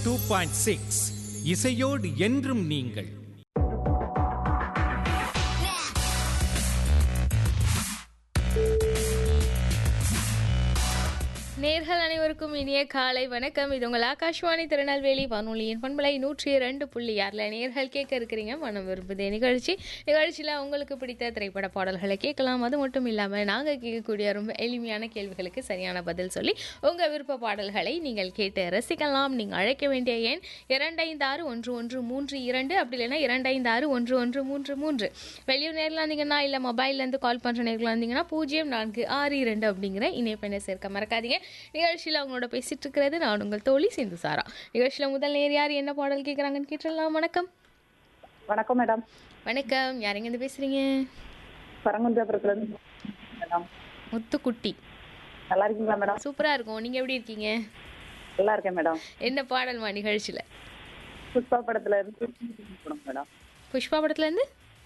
two point six இசையோடு என்றும் நீங்கள் நேர்கள் அனைவருக்கும் இனிய காலை வணக்கம் இது உங்கள் ஆகாஷ்வாணி திருநெல்வேலி வானொலியின் பண்பலை நூற்றி இரண்டு புள்ளி ஆறில் நேர்கள் கேட்க இருக்கிறீங்க மனம் விரும்புதே நிகழ்ச்சி நிகழ்ச்சியில் உங்களுக்கு பிடித்த திரைப்பட பாடல்களை கேட்கலாம் அது மட்டும் இல்லாமல் நாங்கள் கேட்கக்கூடிய ரொம்ப எளிமையான கேள்விகளுக்கு சரியான பதில் சொல்லி உங்கள் விருப்ப பாடல்களை நீங்கள் கேட்டு ரசிக்கலாம் நீங்கள் அழைக்க வேண்டிய எண் இரண்டைந்து ஆறு ஒன்று ஒன்று மூன்று இரண்டு அப்படி இல்லைன்னா இரண்டைந்து ஆறு ஒன்று ஒன்று மூன்று மூன்று வெளியூர் நேரில் இருந்தீங்கன்னா இல்லை மொபைல்லேருந்து கால் பண்ணுற நேரில் இருந்தீங்கன்னா பூஜ்ஜியம் நான்கு ஆறு இரண்டு அப்படிங்கிற இணைப்பெண்ணை சேர்க்க மறக்காதீங்க நிகழ்ச்சியில் அவங்களோட பேசிட்டு இருக்கிறது நான் உங்கள் தோழி சிந்து சாரா நிகழ்ச்சியில் முதல் நேர் யார் என்ன பாடல் கேட்குறாங்கன்னு கேட்டுடலாம் வணக்கம் வணக்கம் மேடம் வணக்கம் யாருங்க இருந்து பேசுறீங்க பரங்குன்றாபுரத்துல இருந்து மேடம் முத்துக்குட்டி நல்லா இருக்கீங்களா மேடம் சூப்பரா இருக்கும் நீங்க எப்படி இருக்கீங்க நல்லா இருக்கேன் மேடம் என்ன பாடல்மா நிகழ்ச்சியில புஷ்பா படத்துல இருந்து படம் மேடம் புஷ்பா படத்துல இருந்து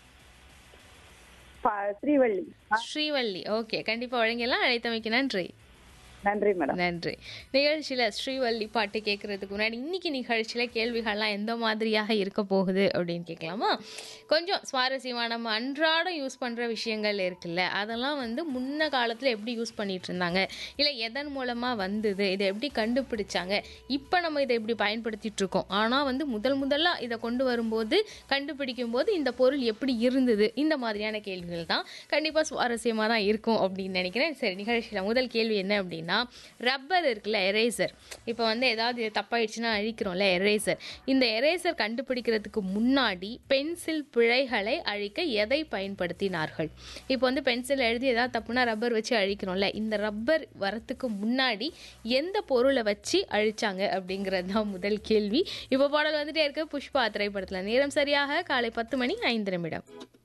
பா- ஸ்ரீவள்ளி ஆ, ஸ்ரீவள்ளி ஓகே கண்டிப்பா வழங்கியெல்லாம் அழைத்தமைக்கு நன்றி நன்றி மேடம் நன்றி நிகழ்ச்சியில் ஸ்ரீவள்ளி பாட்டு கேட்கறதுக்கு முன்னாடி இன்னைக்கு நிகழ்ச்சியில் கேள்விகள்லாம் எந்த மாதிரியாக இருக்க போகுது அப்படின்னு கேட்கலாமா கொஞ்சம் சுவாரஸ்யமாக நம்ம அன்றாடம் யூஸ் பண்ணுற விஷயங்கள் இருக்குல்ல அதெல்லாம் வந்து முன்ன காலத்தில் எப்படி யூஸ் பண்ணிட்டு இருந்தாங்க இல்லை எதன் மூலமாக வந்தது இதை எப்படி கண்டுபிடிச்சாங்க இப்போ நம்ம இதை எப்படி பயன்படுத்திட்டு இருக்கோம் ஆனால் வந்து முதல் முதல்ல இதை கொண்டு வரும்போது கண்டுபிடிக்கும் போது இந்த பொருள் எப்படி இருந்தது இந்த மாதிரியான கேள்விகள் தான் கண்டிப்பாக சுவாரஸ்யமாக தான் இருக்கும் அப்படின்னு நினைக்கிறேன் சரி நிகழ்ச்சியில் முதல் கேள்வி என்ன அப்படின்னா ரப்பர் இருக்குல்ல எரேசர் இப்போ வந்து ஏதாவது இது தப்பாயிடுச்சுன்னா அழிக்கிறோம்ல எரேசர் இந்த எரேசர் கண்டுபிடிக்கிறதுக்கு முன்னாடி பென்சில் பிழைகளை அழிக்க எதை பயன்படுத்தினார்கள் இப்போ வந்து பென்சில் எழுதி ஏதாவது தப்புனா ரப்பர் வச்சு அழிக்கிறோம்ல இந்த ரப்பர் வரத்துக்கு முன்னாடி எந்த பொருளை வச்சு அழிச்சாங்க அப்படிங்கிறது தான் முதல் கேள்வி இப்போ பாடல் வந்துட்டே இருக்கு புஷ்பா திரைப்படத்தில் நேரம் சரியாக காலை பத்து மணி ஐந்து நிமிடம்